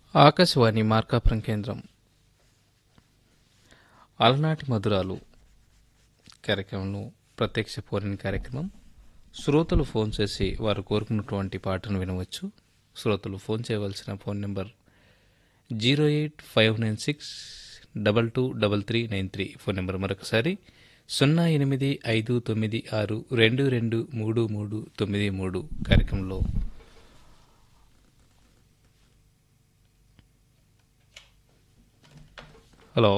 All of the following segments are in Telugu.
ఆకాశవాణి మార్కాపురం కేంద్రం అలనాటి మధురాలు కార్యక్రమంలో ప్రత్యక్ష ఫోన్ కార్యక్రమం శ్రోతలు ఫోన్ చేసి వారు కోరుకున్నటువంటి పాటను వినవచ్చు శ్రోతలు ఫోన్ చేయవలసిన phone number zero eight five nine six double two double three nine three phone number మరొకసారి సున్నా ఎనిమిది ఐదు తొమ్మిది ఆరు రెండు రెండు మూడు మూడు తొమ్మిది మూడు కార్యక్రమంలో hello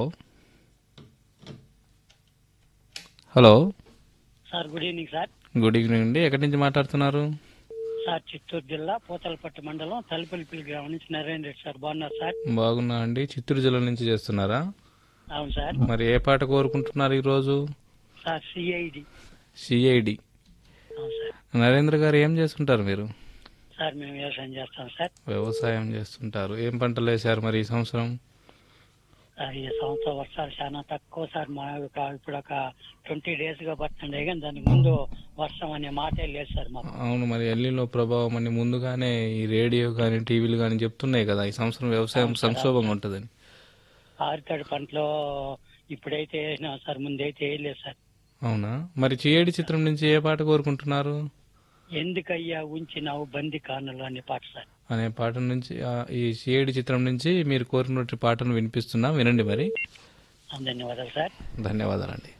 hello sir good evening sir good evening అండి ఎక్కడి నుంచి మాట్లాడుతున్నారు సార్ చిత్తూరు జిల్లా పోతలపట్టు మండలం తలుపల్లిపల్లి గ్రామం నుంచి నరేంద్ర రెడ్డి సార్ బాగున్నారు సార్ బాగున్నా అండి చిత్తూరు జిల్లా నుంచి చేస్తున్నారా అవును సార్ మరి ఏ పాట కోరుకుంటున్నారు ఈరోజు సార్ సిఐడి సిఐడి అవును సార్ నరేంద్ర గారు ఏం చేస్తుంటారు మీరు సార్ మేము వ్యవసాయం చేస్తాం సార్ వ్యవసాయం చేస్తుంటారు ఏం పంటలు వేశారు మరి ఈ సంవత్సరం సార్ ఈ సంవత్సరం వర్షాలు చాలా తక్కువ సార్ మా యొక్క ఇప్పుడు ఒక ట్వంటీ డేస్ గా పడుతుండే కానీ దానికి ముందు వర్షం అనే మాటే లేదు సార్ మాకు అవును మరి ఎల్లిలో ప్రభావం అని ముందుగానే ఈ రేడియో కానీ టీవీలు కానీ చెప్తున్నాయి కదా ఈ సంవత్సరం వ్యవసాయం సంక్షోభంగా ఉంటుందని ఆరితడి పంటలో ఇప్పుడైతే వేసినాం సార్ ముందైతే వేయలేదు సార్ అవునా మరి చిఏడి చిత్రం నుంచి ఏ పాట కోరుకుంటున్నారు ఎందుకయ్యా ఉంచినావు బంది కానులు అనే పాట సార్ అనే పాట నుంచి ఆ, ఈ సిఐడి చిత్రం నుంచి మీరు కోరినటువంటి పాటను వినిపిస్తున్నా వినండి మరి ధన్యవాదాలు సార్ ధన్యవాదాలండి